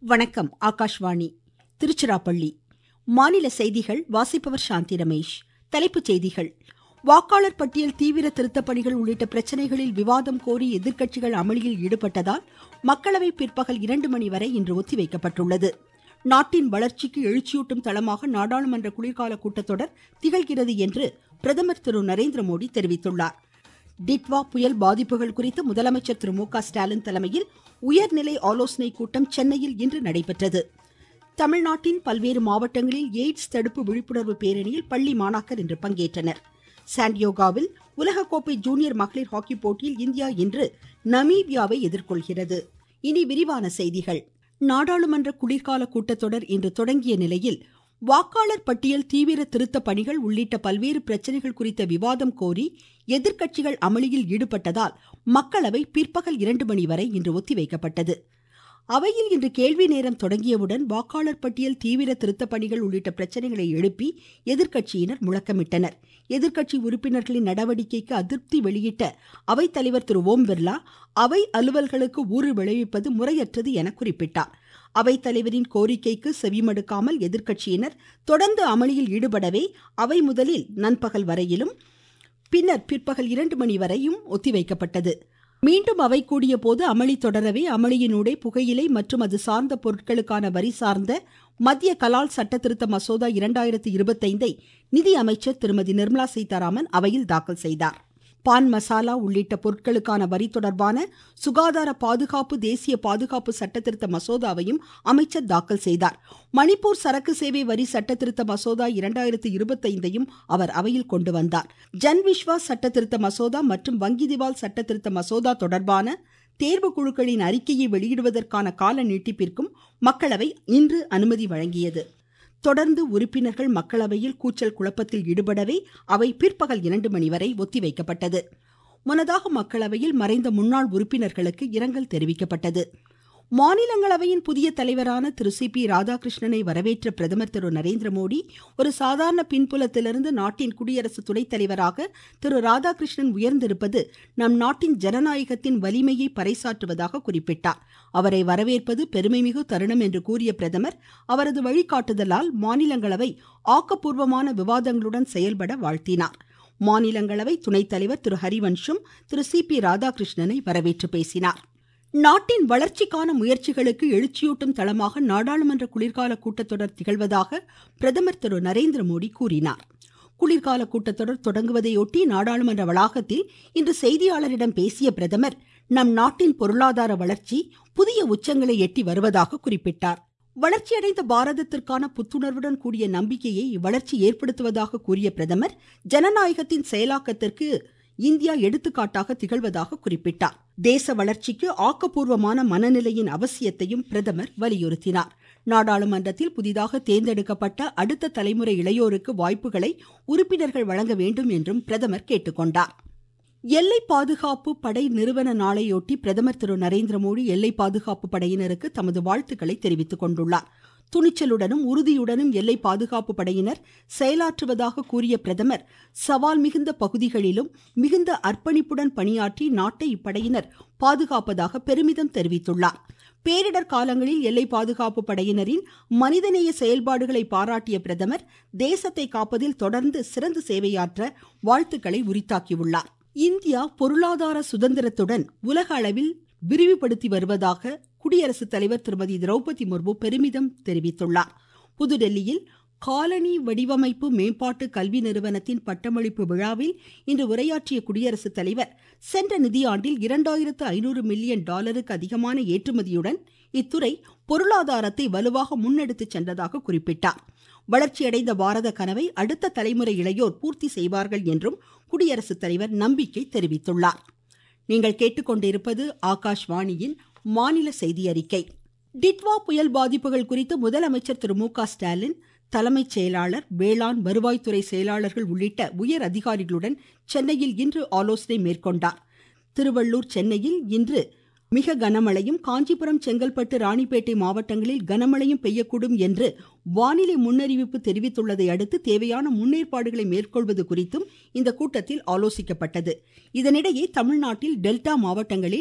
வணக்கம் ஆகாஷ்வாணி திருச்சிராப்பள்ளி மாநில செய்திகள் வாசிப்பவர் சாந்தி ரமேஷ் தலைப்புச் செய்திகள் வாக்காளர் பட்டியல் தீவிர திருத்தப் பணிகள் உள்ளிட்ட பிரச்சனைகளில் விவாதம் கோரி எதிர்க்கட்சிகள் அமளியில் ஈடுபட்டதால் மக்களவை பிற்பகல் இரண்டு மணி வரை இன்று ஒத்திவைக்கப்பட்டுள்ளது நாட்டின் வளர்ச்சிக்கு எழுச்சியூட்டும் தளமாக நாடாளுமன்ற குளிர்கால கூட்டத்தொடர் திகழ்கிறது என்று பிரதமர் திரு நரேந்திர மோடி தெரிவித்துள்ளார் டிட்வா புயல் பாதிப்புகள் குறித்து முதலமைச்சர் திரு மு க ஸ்டாலின் தலைமையில் உயர்நிலை ஆலோசனைக் கூட்டம் சென்னையில் இன்று நடைபெற்றது தமிழ்நாட்டின் பல்வேறு மாவட்டங்களில் எய்ட்ஸ் தடுப்பு விழிப்புணர்வு பேரணியில் பள்ளி மாணாக்கர் இன்று பங்கேற்றனர் சாண்டியோகாவில் உலகக்கோப்பை ஜூனியர் மகளிர் ஹாக்கி போட்டியில் இந்தியா இன்று நமீபியாவை எதிர்கொள்கிறது இனி விரிவான செய்திகள் நாடாளுமன்ற குளிர்கால கூட்டத்தொடர் இன்று தொடங்கிய நிலையில் வாக்காளர் பட்டியல் தீவிர திருத்த பணிகள் உள்ளிட்ட பல்வேறு பிரச்சனைகள் குறித்த விவாதம் கோரி எதிர்க்கட்சிகள் அமளியில் ஈடுபட்டதால் மக்களவை பிற்பகல் இரண்டு மணி வரை இன்று ஒத்திவைக்கப்பட்டது அவையில் இன்று கேள்வி நேரம் தொடங்கியவுடன் வாக்காளர் பட்டியல் தீவிர திருத்த பணிகள் உள்ளிட்ட பிரச்சனைகளை எழுப்பி எதிர்க்கட்சியினர் முழக்கமிட்டனர் எதிர்க்கட்சி உறுப்பினர்களின் நடவடிக்கைக்கு அதிருப்தி வெளியிட்ட அவைத்தலைவர் திரு ஓம் பிர்லா அவை அலுவல்களுக்கு ஊறு விளைவிப்பது முறையற்றது என குறிப்பிட்டார் அவைத்தலைவரின் கோரிக்கைக்கு செவிமடுக்காமல் எதிர்க்கட்சியினர் தொடர்ந்து அமளியில் ஈடுபடவே அவை முதலில் நண்பகல் வரையிலும் பின்னர் பிற்பகல் இரண்டு மணி வரையும் ஒத்திவைக்கப்பட்டது மீண்டும் அவை கூடிய போது அமளி தொடரவே அமளியினூடே புகையிலை மற்றும் அது சார்ந்த பொருட்களுக்கான வரி சார்ந்த மத்திய கலால் சட்ட திருத்த மசோதா இரண்டாயிரத்தி இருபத்தைந்தை நிதி அமைச்சர் திருமதி நிர்மலா சீதாராமன் அவையில் தாக்கல் செய்தார் பான் மசாலா உள்ளிட்ட பொருட்களுக்கான வரி தொடர்பான சுகாதார பாதுகாப்பு தேசிய பாதுகாப்பு சட்டத்திருத்த மசோதாவையும் அமைச்சர் தாக்கல் செய்தார் மணிப்பூர் சரக்கு சேவை வரி சட்டத்திருத்த மசோதா இரண்டாயிரத்தி இருபத்தைந்தையும் அவர் அவையில் கொண்டு வந்தார் ஜன் விஸ்வாஸ் சட்டத்திருத்த மசோதா மற்றும் வங்கி திவால் சட்டத்திருத்த மசோதா தொடர்பான தேர்வு குழுக்களின் அறிக்கையை வெளியிடுவதற்கான கால நீட்டிப்பிற்கும் மக்களவை இன்று அனுமதி வழங்கியது தொடர்ந்து உறுப்பினர்கள் மக்களவையில் கூச்சல் குழப்பத்தில் ஈடுபடவே அவை பிற்பகல் இரண்டு மணி வரை ஒத்திவைக்கப்பட்டது முன்னதாக மக்களவையில் மறைந்த முன்னாள் உறுப்பினர்களுக்கு இரங்கல் தெரிவிக்கப்பட்டது மாநிலங்களவையின் புதிய தலைவரான திரு சி பி ராதாகிருஷ்ணனை வரவேற்ற பிரதமர் திரு நரேந்திர மோடி ஒரு சாதாரண பின்புலத்திலிருந்து நாட்டின் குடியரசு துணைத் தலைவராக திரு ராதாகிருஷ்ணன் உயர்ந்திருப்பது நம் நாட்டின் ஜனநாயகத்தின் வலிமையை பறைசாற்றுவதாக குறிப்பிட்டார் அவரை வரவேற்பது பெருமைமிகு தருணம் என்று கூறிய பிரதமர் அவரது வழிகாட்டுதலால் மாநிலங்களவை ஆக்கப்பூர்வமான விவாதங்களுடன் செயல்பட வாழ்த்தினார் மாநிலங்களவை துணைத் தலைவர் திரு ஹரிவன்ஷும் திரு சி பி ராதாகிருஷ்ணனை வரவேற்று பேசினார் நாட்டின் வளர்ச்சிக்கான முயற்சிகளுக்கு எழுச்சியூட்டும் தளமாக நாடாளுமன்ற குளிர்கால கூட்டத்தொடர் திகழ்வதாக பிரதமர் திரு நரேந்திர மோடி கூறினார் குளிர்கால கூட்டத்தொடர் தொடங்குவதையொட்டி நாடாளுமன்ற வளாகத்தில் இன்று செய்தியாளரிடம் பேசிய பிரதமர் நம் நாட்டின் பொருளாதார வளர்ச்சி புதிய உச்சங்களை எட்டி வருவதாக குறிப்பிட்டார் வளர்ச்சியடைந்த பாரதத்திற்கான புத்துணர்வுடன் கூடிய நம்பிக்கையை இவ்வளர்ச்சி ஏற்படுத்துவதாக கூறிய பிரதமர் ஜனநாயகத்தின் செயலாக்கத்திற்கு இந்தியா எடுத்துக்காட்டாக திகழ்வதாக குறிப்பிட்டார் தேச வளர்ச்சிக்கு ஆக்கப்பூர்வமான மனநிலையின் அவசியத்தையும் பிரதமர் வலியுறுத்தினார் நாடாளுமன்றத்தில் புதிதாக தேர்ந்தெடுக்கப்பட்ட அடுத்த தலைமுறை இளையோருக்கு வாய்ப்புகளை உறுப்பினர்கள் வழங்க வேண்டும் என்றும் பிரதமர் கேட்டுக்கொண்டார் எல்லை பாதுகாப்பு படை நிறுவன நாளையொட்டி பிரதமர் திரு நரேந்திர மோடி எல்லை பாதுகாப்பு படையினருக்கு தமது வாழ்த்துக்களை தெரிவித்துக் கொண்டுள்ளார் துணிச்சலுடனும் உறுதியுடனும் எல்லை பாதுகாப்பு படையினர் செயலாற்றுவதாக கூறிய பிரதமர் சவால் மிகுந்த பகுதிகளிலும் மிகுந்த அர்ப்பணிப்புடன் பணியாற்றி நாட்டை இப்படையினர் பாதுகாப்பதாக பெருமிதம் தெரிவித்துள்ளார் பேரிடர் காலங்களில் எல்லை பாதுகாப்பு படையினரின் மனிதநேய செயல்பாடுகளை பாராட்டிய பிரதமர் தேசத்தை காப்பதில் தொடர்ந்து சிறந்து சேவையாற்ற வாழ்த்துக்களை உரித்தாக்கியுள்ளார் இந்தியா பொருளாதார சுதந்திரத்துடன் உலக அளவில் விரிவுபடுத்தி வருவதாக குடியரசுத் தலைவர் திருமதி திரௌபதி முர்மு பெருமிதம் தெரிவித்துள்ளார் புதுடெல்லியில் காலனி வடிவமைப்பு மேம்பாட்டு கல்வி நிறுவனத்தின் பட்டமளிப்பு விழாவில் இன்று உரையாற்றிய குடியரசுத் தலைவர் சென்ற நிதியாண்டில் இரண்டாயிரத்து ஐநூறு மில்லியன் டாலருக்கு அதிகமான ஏற்றுமதியுடன் இத்துறை பொருளாதாரத்தை வலுவாக முன்னெடுத்து சென்றதாக குறிப்பிட்டார் வளர்ச்சியடைந்த பாரத கனவை அடுத்த தலைமுறை இளையோர் பூர்த்தி செய்வார்கள் என்றும் குடியரசுத் தலைவர் நம்பிக்கை தெரிவித்துள்ளார் நீங்கள் கேட்டுக்கொண்டிருப்பது ஆகாஷ்வாணியின் மாநில செய்தி அறிக்கை டிட்வா புயல் பாதிப்புகள் குறித்து முதலமைச்சர் திரு மு க ஸ்டாலின் தலைமைச் செயலாளர் வேளாண் வருவாய்த்துறை செயலாளர்கள் உள்ளிட்ட உயர் அதிகாரிகளுடன் சென்னையில் இன்று ஆலோசனை மேற்கொண்டார் திருவள்ளூர் சென்னையில் இன்று மிக கனமழையும் காஞ்சிபுரம் செங்கல்பட்டு ராணிப்பேட்டை மாவட்டங்களில் கனமழையும் பெய்யக்கூடும் என்று வானிலை முன்னறிவிப்பு தெரிவித்துள்ளதை அடுத்து தேவையான முன்னேற்பாடுகளை மேற்கொள்வது குறித்தும் இந்த கூட்டத்தில் ஆலோசிக்கப்பட்டது இதனிடையே தமிழ்நாட்டில் டெல்டா மாவட்டங்களில்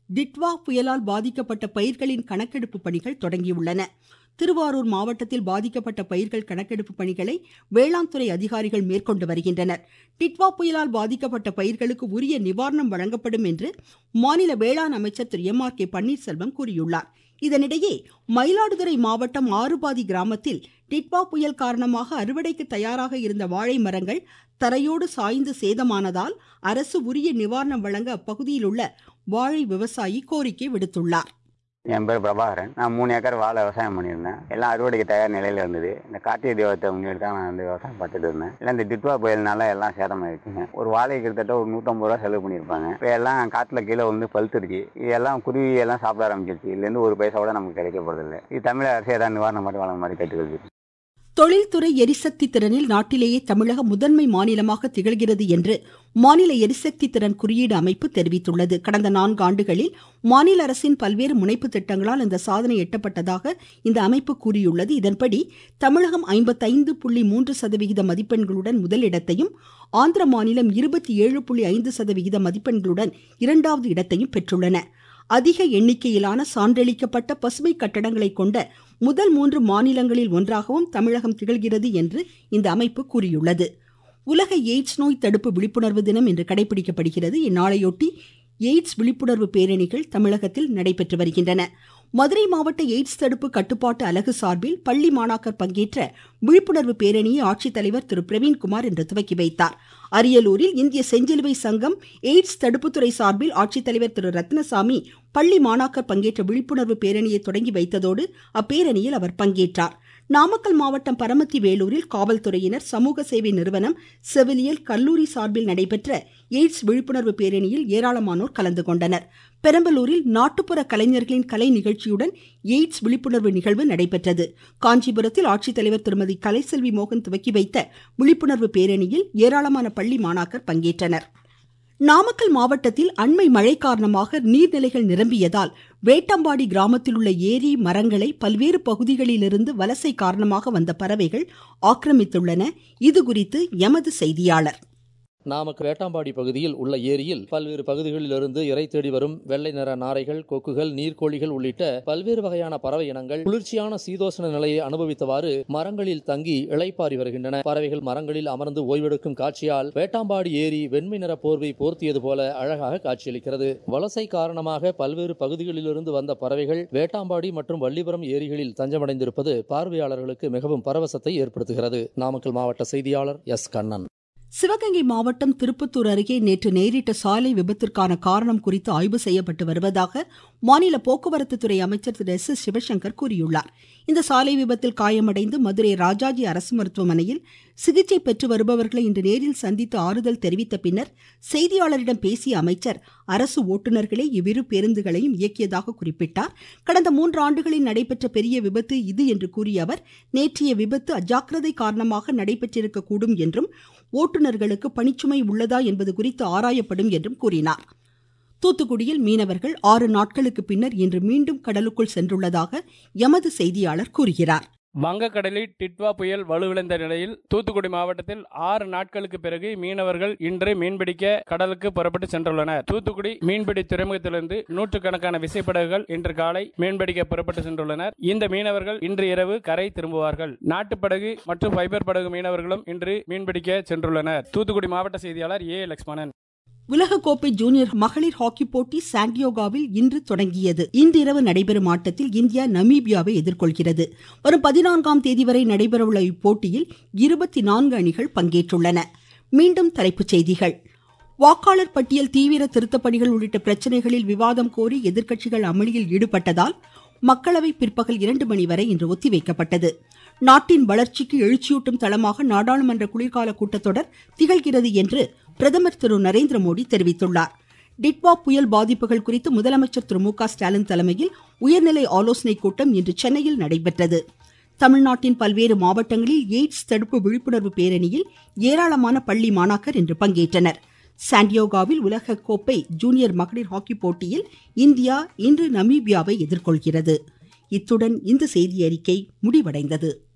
டிட்வா புயலால் பாதிக்கப்பட்ட பயிர்களின் கணக்கெடுப்பு பணிகள் தொடங்கியுள்ளன திருவாரூர் மாவட்டத்தில் பாதிக்கப்பட்ட பயிர்கள் கணக்கெடுப்பு பணிகளை வேளாண் துறை அதிகாரிகள் மேற்கொண்டு வருகின்றனர் டிட்வா புயலால் பாதிக்கப்பட்ட பயிர்களுக்கு உரிய நிவாரணம் வழங்கப்படும் என்று மாநில வேளாண் அமைச்சர் திரு எம் ஆர் கே பன்னீர்செல்வம் கூறியுள்ளார் இதனிடையே மயிலாடுதுறை மாவட்டம் ஆறுபாதி கிராமத்தில் டிட்வா புயல் காரணமாக அறுவடைக்கு தயாராக இருந்த வாழை மரங்கள் தரையோடு சாய்ந்து சேதமானதால் அரசு உரிய நிவாரணம் வழங்க அப்பகுதியில் உள்ள வாழை விவசாயி கோரிக்கை விடுத்துள்ளார் என் பேர் பிரபாகரன் நான் மூணு ஏக்கர் வாழை விவசாயம் பண்ணியிருந்தேன் எல்லாம் அறுவடைக்கு தயார் நிலையில் இருந்தது இந்த கார்த்திகை தெய்வத்தை முன்னிட்டு தான் நான் வந்து விவசாயம் பார்த்துட்டு இருந்தேன் இல்லை இந்த டிட்வா புயல்னால எல்லாம் சேதமாயிருச்சுங்க ஒரு வாழைக்கு கிட்டத்தட்ட ஒரு நூற்றம்பது ரூபா செலவு பண்ணியிருப்பாங்க இப்போ எல்லாம் காட்டில் கீழே வந்து பழுத்துருச்சு இதெல்லாம் குருவி எல்லாம் சாப்பிட ஆரம்பிச்சிருச்சு இதுலேருந்து ஒரு பைசா கூட நமக்கு கிடைக்க போகிறதில்ல இது தமிழக அரசு ஏதாவது நிவாரணம் மாதிரி வழங்க மாதிரி கேட்டுக்கொள்கிறேன் தொழில்துறை எரிசக்தி திறனில் நாட்டிலேயே தமிழகம் முதன்மை மாநிலமாக திகழ்கிறது என்று மாநில எரிசக்தி திறன் குறியீடு அமைப்பு தெரிவித்துள்ளது கடந்த நான்கு ஆண்டுகளில் மாநில அரசின் பல்வேறு முனைப்பு திட்டங்களால் இந்த சாதனை எட்டப்பட்டதாக இந்த அமைப்பு கூறியுள்ளது இதன்படி தமிழகம் ஐம்பத்தைந்து புள்ளி மூன்று சதவிகித மதிப்பெண்களுடன் முதலிடத்தையும் ஆந்திர மாநிலம் இருபத்தி ஏழு புள்ளி ஐந்து சதவிகித மதிப்பெண்களுடன் இரண்டாவது இடத்தையும் பெற்றுள்ளன அதிக எண்ணிக்கையிலான சான்றளிக்கப்பட்ட பசுமை கட்டடங்களை கொண்ட முதல் மூன்று மாநிலங்களில் ஒன்றாகவும் தமிழகம் திகழ்கிறது என்று இந்த அமைப்பு கூறியுள்ளது உலக எய்ட்ஸ் நோய் தடுப்பு விழிப்புணர்வு தினம் இன்று கடைபிடிக்கப்படுகிறது இந்நாளையொட்டி எய்ட்ஸ் விழிப்புணர்வு பேரணிகள் தமிழகத்தில் நடைபெற்று வருகின்றன மதுரை மாவட்ட எய்ட்ஸ் தடுப்பு கட்டுப்பாட்டு அலகு சார்பில் பள்ளி மாணாக்கர் பங்கேற்ற விழிப்புணர்வு பேரணியை ஆட்சித்தலைவர் திரு பிரவீன்குமார் இன்று துவக்கி வைத்தார் அரியலூரில் இந்திய செஞ்சிலுவை சங்கம் எய்ட்ஸ் தடுப்புத்துறை சார்பில் ஆட்சித்தலைவர் திரு ரத்னசாமி பள்ளி மாணாக்கர் பங்கேற்ற விழிப்புணர்வு பேரணியை தொடங்கி வைத்ததோடு அப்பேரணியில் அவர் பங்கேற்றார் நாமக்கல் மாவட்டம் பரமத்தி வேலூரில் காவல்துறையினர் சமூக சேவை நிறுவனம் செவிலியல் கல்லூரி சார்பில் நடைபெற்ற எய்ட்ஸ் விழிப்புணர்வு பேரணியில் ஏராளமானோர் கலந்து கொண்டனர் பெரம்பலூரில் நாட்டுப்புற கலைஞர்களின் கலை நிகழ்ச்சியுடன் எய்ட்ஸ் விழிப்புணர்வு நிகழ்வு நடைபெற்றது காஞ்சிபுரத்தில் ஆட்சித்தலைவர் திருமதி கலைசெல்வி மோகன் துவக்கி வைத்த விழிப்புணர்வு பேரணியில் ஏராளமான பள்ளி மாணாக்கர் பங்கேற்றனர் நாமக்கல் மாவட்டத்தில் அண்மை மழை காரணமாக நீர்நிலைகள் நிரம்பியதால் வேட்டம்பாடி கிராமத்தில் உள்ள ஏரி மரங்களை பல்வேறு பகுதிகளிலிருந்து வலசை காரணமாக வந்த பறவைகள் ஆக்கிரமித்துள்ளன இதுகுறித்து எமது செய்தியாளர் நாமக்கல் வேட்டாம்பாடி பகுதியில் உள்ள ஏரியில் பல்வேறு பகுதிகளிலிருந்து இறை தேடி வரும் வெள்ளை நிற நாரைகள் கொக்குகள் நீர்க்கோழிகள் உள்ளிட்ட பல்வேறு வகையான பறவை இனங்கள் குளிர்ச்சியான சீதோஷண நிலையை அனுபவித்தவாறு மரங்களில் தங்கி இளைப்பாரி வருகின்றன பறவைகள் மரங்களில் அமர்ந்து ஓய்வெடுக்கும் காட்சியால் வேட்டாம்பாடி ஏரி வெண்மை நிற போர்வை போர்த்தியது போல அழகாக காட்சியளிக்கிறது வலசை காரணமாக பல்வேறு பகுதிகளிலிருந்து வந்த பறவைகள் வேட்டாம்பாடி மற்றும் வள்ளிபுரம் ஏரிகளில் தஞ்சமடைந்திருப்பது பார்வையாளர்களுக்கு மிகவும் பரவசத்தை ஏற்படுத்துகிறது நாமக்கல் மாவட்ட செய்தியாளர் எஸ் கண்ணன் சிவகங்கை மாவட்டம் திருப்பத்தூர் அருகே நேற்று நேரிட்ட சாலை விபத்திற்கான காரணம் குறித்து ஆய்வு செய்யப்பட்டு வருவதாக மாநில போக்குவரத்து துறை அமைச்சர் திரு எஸ் எஸ் சிவசங்கர் கூறியுள்ளார் இந்த சாலை விபத்தில் காயமடைந்து மதுரை ராஜாஜி அரசு மருத்துவமனையில் சிகிச்சை பெற்று வருபவர்களை இன்று நேரில் சந்தித்து ஆறுதல் தெரிவித்த பின்னர் செய்தியாளரிடம் பேசிய அமைச்சர் அரசு ஓட்டுநர்களே இவ்விரு பேருந்துகளையும் இயக்கியதாக குறிப்பிட்டார் கடந்த மூன்று ஆண்டுகளில் நடைபெற்ற பெரிய விபத்து இது என்று கூறிய அவர் நேற்றைய விபத்து அஜாக்கிரதை காரணமாக நடைபெற்றிருக்கக்கூடும் என்றும் ஓட்டுநர்களுக்கு பணிச்சுமை உள்ளதா என்பது குறித்து ஆராயப்படும் என்றும் கூறினார் தூத்துக்குடியில் மீனவர்கள் ஆறு நாட்களுக்கு பின்னர் இன்று மீண்டும் கடலுக்குள் சென்றுள்ளதாக எமது செய்தியாளர் கூறுகிறார் வங்கக்கடலில் டிட்வா புயல் வலுவிழந்த நிலையில் தூத்துக்குடி மாவட்டத்தில் ஆறு நாட்களுக்கு பிறகு மீனவர்கள் இன்று மீன்பிடிக்க கடலுக்கு புறப்பட்டு சென்றுள்ளனர் தூத்துக்குடி மீன்பிடி துறைமுகத்திலிருந்து நூற்றுக்கணக்கான விசைப்படகுகள் இன்று காலை மீன்பிடிக்க புறப்பட்டு சென்றுள்ளனர் இந்த மீனவர்கள் இன்று இரவு கரை திரும்புவார்கள் நாட்டுப்படகு மற்றும் ஃபைபர் படகு மீனவர்களும் இன்று மீன்பிடிக்க சென்றுள்ளனர் தூத்துக்குடி மாவட்ட செய்தியாளர் ஏ லட்சுமணன் உலகக்கோப்பை ஜூனியர் மகளிர் ஹாக்கி போட்டி சாண்டியோகாவில் இன்று தொடங்கியது இன்றிரவு நடைபெறும் ஆட்டத்தில் இந்தியா நமீபியாவை எதிர்கொள்கிறது வரும் பதினான்காம் தேதி வரை நடைபெறவுள்ள இப்போட்டியில் இருபத்தி நான்கு அணிகள் பங்கேற்றுள்ளன மீண்டும் தலைப்புச் செய்திகள் வாக்காளர் பட்டியல் தீவிர திருத்தப் பணிகள் உள்ளிட்ட பிரச்சனைகளில் விவாதம் கோரி எதிர்க்கட்சிகள் அமளியில் ஈடுபட்டதால் மக்களவை பிற்பகல் இரண்டு மணி வரை இன்று ஒத்திவைக்கப்பட்டது நாட்டின் வளர்ச்சிக்கு எழுச்சியூட்டும் தளமாக நாடாளுமன்ற குளிர்கால கூட்டத்தொடர் திகழ்கிறது என்று பிரதமர் திரு நரேந்திர மோடி தெரிவித்துள்ளார் டிட்வா புயல் பாதிப்புகள் குறித்து முதலமைச்சர் திரு மு க ஸ்டாலின் தலைமையில் உயர்நிலை ஆலோசனைக் கூட்டம் இன்று சென்னையில் நடைபெற்றது தமிழ்நாட்டின் பல்வேறு மாவட்டங்களில் எய்ட்ஸ் தடுப்பு விழிப்புணர்வு பேரணியில் ஏராளமான பள்ளி மாணாக்கர் இன்று பங்கேற்றனர் சாண்டியோகாவில் உலக கோப்பை ஜூனியர் மகளிர் ஹாக்கி போட்டியில் இந்தியா இன்று நமீபியாவை எதிர்கொள்கிறது இத்துடன் இந்த செய்தியறிக்கை முடிவடைந்தது